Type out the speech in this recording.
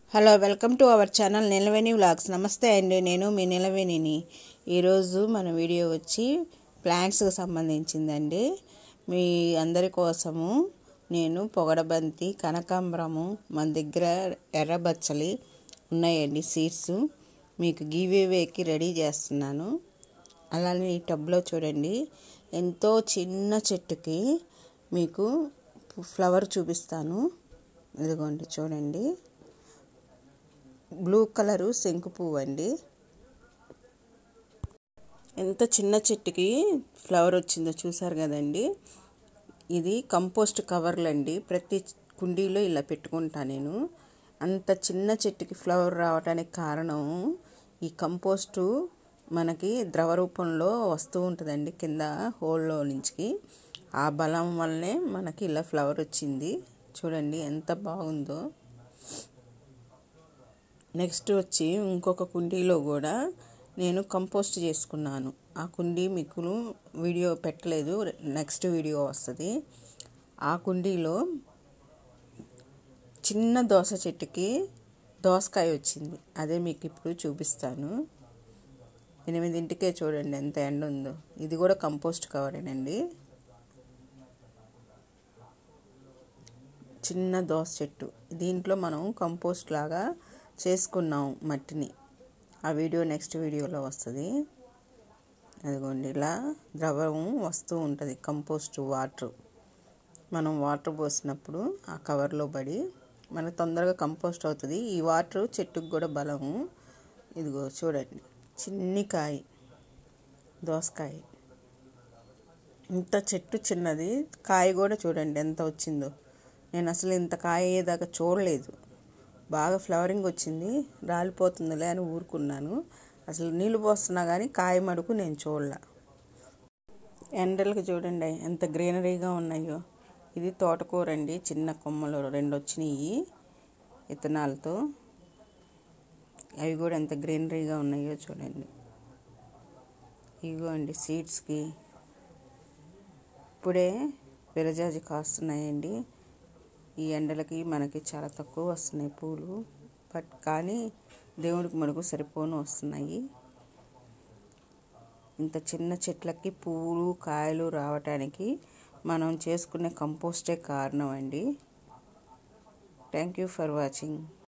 hello welcome to our channel Nilaveni vlogs నమస్తే అండి నేను మీ నిలవేణిని ఈరోజు మన వీడియో వచ్చి ప్లాంట్స్కి సంబంధించిందండి మీ అందరి కోసము నేను పొగడబంతి కనకాంబరము మన దగ్గర ఎర్రబచ్చలి ఉన్నాయండి సీడ్స్ మీకు గీవేవేకి రెడీ చేస్తున్నాను అలానే ఈ టబ్లో చూడండి ఎంతో చిన్న చెట్టుకి మీకు ఫ్లవర్ చూపిస్తాను ఇదిగోండి చూడండి బ్లూ కలరు శంకు పువ్వు అండి ఎంత చిన్న చెట్టుకి ఫ్లవర్ వచ్చిందో చూసారు కదండి ఇది కంపోస్ట్ కవర్లు అండి ప్రతి కుండీలో ఇలా పెట్టుకుంటా నేను అంత చిన్న చెట్టుకి ఫ్లవర్ రావడానికి కారణం ఈ కంపోస్టు మనకి ద్రవ రూపంలో వస్తూ ఉంటుందండి కింద హోల్లో నుంచి ఆ బలం వల్లనే మనకి ఇలా ఫ్లవర్ వచ్చింది చూడండి ఎంత బాగుందో నెక్స్ట్ వచ్చి ఇంకొక కుండీలో కూడా నేను కంపోస్ట్ చేసుకున్నాను ఆ కుండీ మీకు వీడియో పెట్టలేదు నెక్స్ట్ వీడియో వస్తుంది ఆ కుండీలో చిన్న దోస చెట్టుకి దోసకాయ వచ్చింది అదే మీకు ఇప్పుడు చూపిస్తాను ఎనిమిదింటికే చూడండి ఎంత ఎండ ఉందో ఇది కూడా కంపోస్ట్ కవరేనండి చిన్న దోస చెట్టు దీంట్లో మనం కంపోస్ట్ లాగా చేసుకున్నాం మట్టిని ఆ వీడియో నెక్స్ట్ వీడియోలో వస్తుంది అదిగోండి ఇలా ద్రవం వస్తూ ఉంటుంది కంపోస్ట్ వాటర్ మనం వాటర్ పోసినప్పుడు ఆ కవర్లో పడి మనకు తొందరగా కంపోస్ట్ అవుతుంది ఈ వాటర్ చెట్టుకు కూడా బలము ఇదిగో చూడండి చిన్ని కాయ దోసకాయ ఇంత చెట్టు చిన్నది కాయ కూడా చూడండి ఎంత వచ్చిందో నేను అసలు ఇంత కాయ అయ్యేదాకా చూడలేదు బాగా ఫ్లవరింగ్ వచ్చింది రాలిపోతుందిలే అని ఊరుకున్నాను అసలు నీళ్ళు పోస్తున్నా కానీ కాయ మడుకు నేను చూడలే ఎండలకు చూడండి ఎంత గ్రీనరీగా ఉన్నాయో ఇది తోటకూర అండి చిన్న కొమ్మలు రెండు వచ్చినాయి విత్తనాలతో అవి కూడా ఎంత గ్రీనరీగా ఉన్నాయో చూడండి ఇగో అండి సీడ్స్కి ఇప్పుడే విరజాజి కాస్తున్నాయండి ఈ ఎండలకి మనకి చాలా తక్కువ వస్తున్నాయి పూలు బట్ కానీ దేవుడికి మనకు సరిపోను వస్తున్నాయి ఇంత చిన్న చెట్లకి పూలు కాయలు రావటానికి మనం చేసుకునే కంపోస్టే కారణం అండి థ్యాంక్ యూ ఫర్ వాచింగ్